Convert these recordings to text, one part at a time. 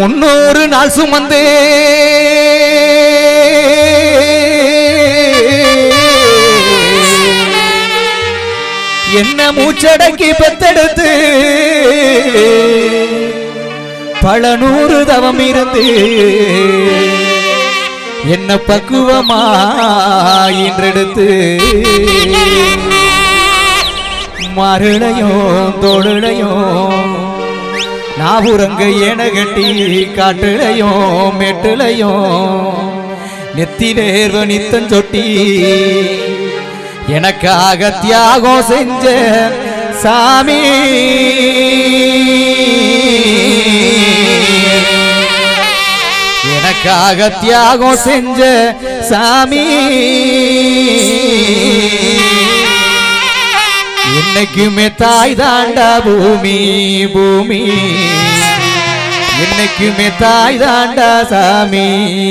முன்னூறு நாள் சுமந்து என்ன மூச்சடக்கி பெத்தெடுத்து பல நூறு தவம் இருந்து என்ன பக்குவமா இன்றெடுத்து மருளையும் தோளுளையும் நாவுரங்க ஏன கட்டி காட்டுளையும் மெட்டுளையும் நெத்தி வேர்வ நித்தம் சொட்டி எனக்காக தியாகம் செஞ்ச சாமி எனக்காக தியாகம் செஞ்ச சாமி என்னைக்குமே தாய் தாண்டா பூமி பூமி என்னைக்குமே தாய் தாண்டா சாமி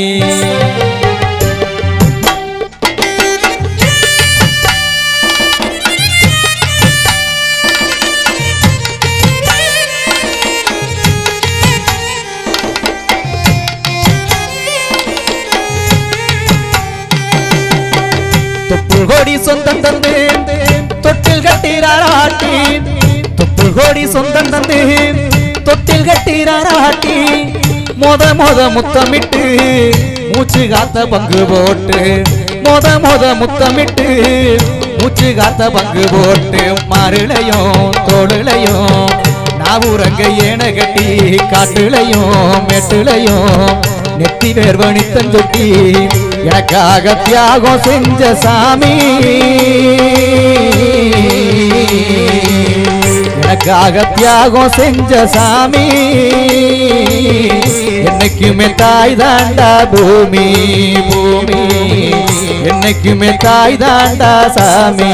தொப்புள் கோடி சொந்தம் தந்து தொட்டில் கட்டிராராட்டி தொப்புள் கோடி சொந்தம் தந்து தொட்டில் கட்டிராராட்டி மொத மொத முத்தமிட்டு மூச்சு காத்த பங்கு போட்டு மொத மொத முத்தமிட்டு மூச்சு காத்த பங்கு போட்டு மருளையும் தோளுலையும் நாவுரங்க ஏன கட்டி காட்டுலையும் மெட்டுலையும் நெத்தி வேர்வணித்தன் தொட்டி எனக்காக தியாகம் செஞ்ச சாமி எனக்காக தியாகம் செஞ்ச சாமி என்னைக்குமே தாய் தாண்டா பூமி பூமி என்னைக்குமே தாய் தாண்டா சாமி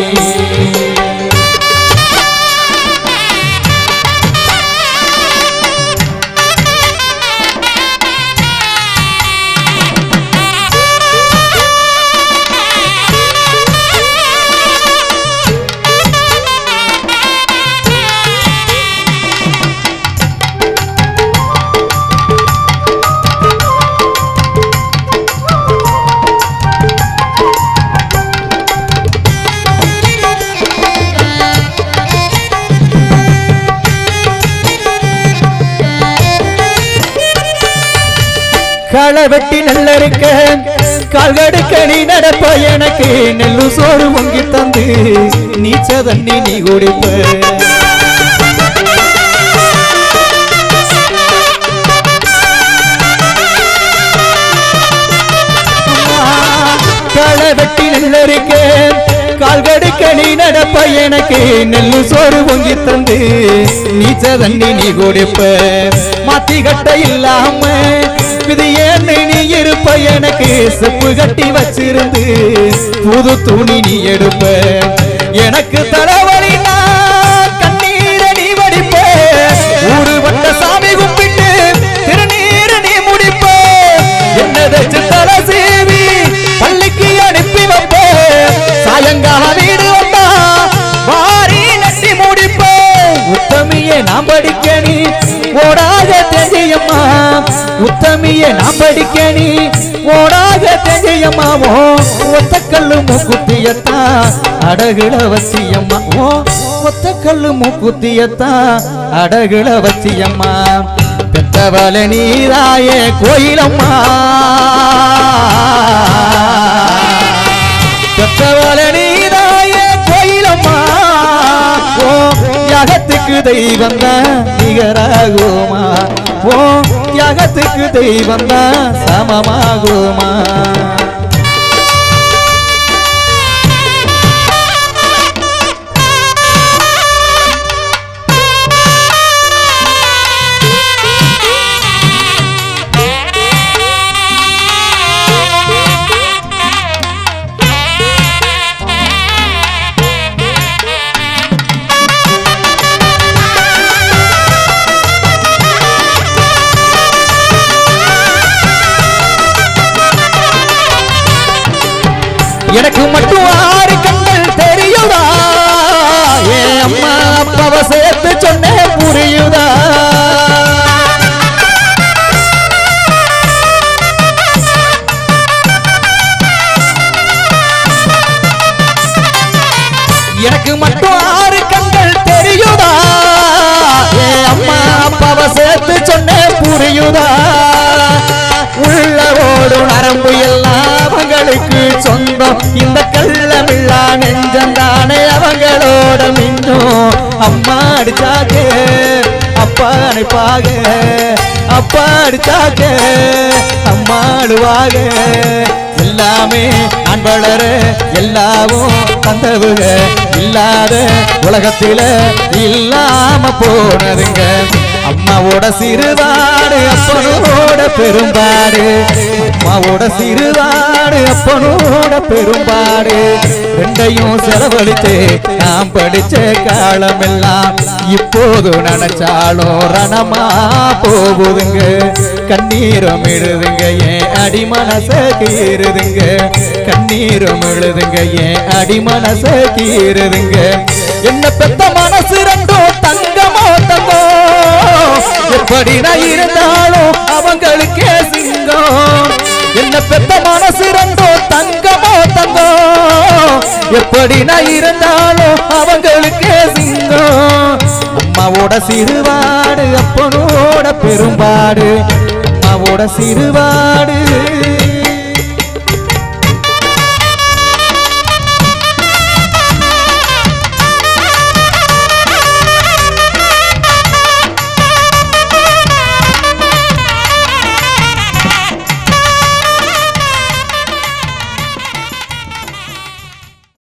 களை வெட்டி நல்ல இருக்க கால்கடுக்க நீ நடப்ப எனக்கு நெல்லு சோறு பொங்கி தந்து நீச்ச தண்ணி நீ குடிப்ப களை வெட்டி நல்ல இருக்க கால்கடுக்க நீ நடப்ப எனக்கு நெல்லு சோறு பொங்கி தந்து நீச்ச தண்ணி நீ குடிப்ப மாத்தி கட்ட இல்லாம இது ஏன்னு நீ இருப்ப எனக்கு செப்பு கட்டி வச்சிருந்து புது துணி நீ எடுப்ப எனக்கு தலைவலி கண்ணீர நீ வடிப்ப ஊரு வட்ட சாமி கும்பிட்டு திருநீர நீ முடிப்ப என்னதை சித்தல சேவி பள்ளிக்கு அனுப்பி வைப்ப சாயங்கால வீடு வந்தா மாறி நட்டி முடிப்ப உத்தமியே நாம் படிக்க நீ ஓடாத தெஜயம்மா உத்தமியே நாம் படிக்க நீ ஓடாத தெஜயம்மாவோ ஒத்த கல்லு மூக்குத்தியத்தா அடகுல வச்சியம்மா ஓ ஒத்த கல்லு மூக்குத்தியத்தா அடகுல வச்சியம்மா பெத்தவள நீராயே கோயிலம்மா பெத்தவள நீராயே கோயிலம்மா ஓ யாகத்துக்கு தெய்வம் தான் நிகராகுமா ஓ யாகத்துக்கு தெய்வம் தான் சமமாகுமா எனக்கு மட்டும் ஆறு கண்கள் தெரியுதா என் அம்மா அப்பாவை சேர்த்து சொன்னேன் புரியுதா இந்த கள்ளமில்லா நெஞ்சந்தானே அவங்களோட மிஞ்சும் அம்மா அடிச்சாக அப்பா அனுப்பாக அப்பா அடிச்சாக அம்மா அழுவாக எல்லாமே நான் வளர எல்லாவும் தந்தவுக இல்லாத உலகத்தில இல்லாம போனதுங்க அம்மாவோட சிறுவாடு அப்பனோட பெரும்பாடு அம்மாவோட சிறுவாடு அப்பனோட பெரும்பாடு ரெண்டையும் செலவழித்து நாம் படிச்ச காலமெல்லாம் இப்போது நினைச்சாலும் ரணமா போகுதுங்க கண்ணீரம் எழுதுங்க ஏன் அடி மனச கீறுதுங்க கண்ணீரம் எழுதுங்க ஏன் அடி மனச கீறுதுங்க என்ன பெத்த மனசு ரெண்டும் தங்கமோ தங்கோ எப்படி நான் இருந்தாலும் அவங்களுக்கே சிங்கம் என்ன பெத்த மனசு ரெண்டும் தங்கமோ தங்கோ எப்படி நான் இருந்தாலும் அவங்களுக்கே சிங்கம் அம்மாவோட சிறுவாடு அப்பனோட பெரும்பாடு அம்மாவோட சிறுவாடு